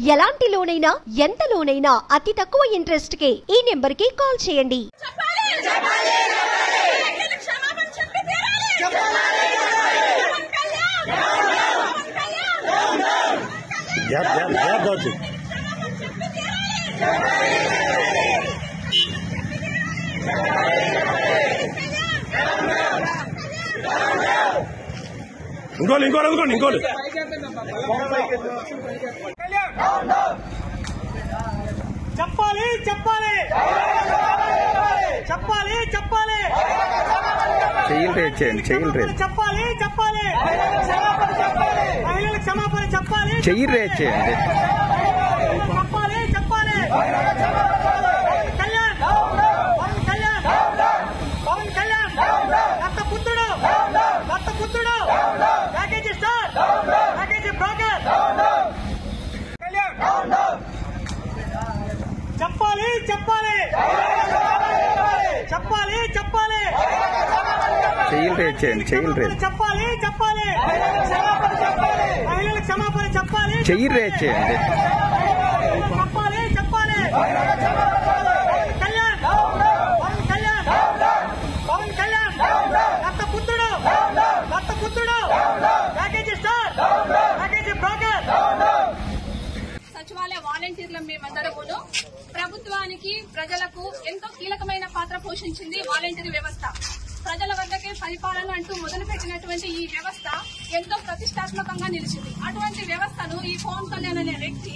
ఎలాంటి లోనైనా ఎంత లోనైనా అతి తక్కువ ఇంట్రెస్ట్ కే ఈ నెంబర్ కి కాల్ చేయండి చెప్పాలి చెప్పాలి రైతులకు క్షమాపణ చెప్పి తీరాలి Pawan Kalyan Pawan Kalyan gap gap gap కావచ్చు క్షమాపణ చెప్పి తీరాలి ఇంకోళ్ళు ఇంకోళ్ళు ఇంకోండి ఇంకోళ్ళు చెప్పాలి చెప్పాలి చెప్పాలి చెప్పాలి చెయ్యిలు రేట్ చేయండి చెయ్యిలు రేట్ చెప్పాలి చెప్పాలి మహిళలకు క్షమాపణ చెప్పాలి చెయ్యి రేట్ చేయండి చెప్పాలి చెప్పాలి పవన్ కళ్యాణ్ పవన్ కళ్యాణ్ పవన్ కళ్యాణ్ దత్త పుత్రుడు దత్త పుత్రుడు package star package broker Kalyan చెప్పాలి చెప్పాలి చెప్పాలి చెప్పాలి చెయ్యిలు రేట్ చేయండి చెయ్యిలు రేట్ చెప్పాలి చెప్పాలి మహిళలకు క్షమాపణ చెప్పాలి చెయ్యి రేట్ చేయండి చెప్పాలి చెప్పాలి పవన్ కళ్యాణ్ పవన్ కళ్యాణ్ పవన్ కళ్యాణ్ దత్త పుత్రుడు దత్త పుత్రుడు ప్యాకేజీ స్టార్ ప్యాకేజీ బ్రోకర్ సచివాలయ వాలంటీర్ల మేమందరమును ప్రభుత్వానికి ప్రజలకు ఎంతో కీలకమైన పాత్ర పోషించింది వాలంటీర్ వ్యవస్థ ప్రజల వద్దకే పరిపాలన అంటూ మొదలుపెట్టినటువంటి ఈ వ్యవస్థ ఎంతో ప్రతిష్టాత్మకంగా నిలిచింది అటువంటి వ్యవస్థను ఈ పవన్ కళ్యాణ్ అనే వ్యక్తి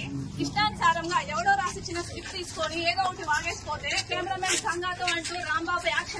ఇష్టానుసారంగా ఎవడో రాసిచ్చిన స్క్రిప్ట్ తీసుకొని ఏదో ఒకటి వాగేసిపోతే కెమెరామెన్ సంఘాతో అంటూ రాంబాబు యాక్షన్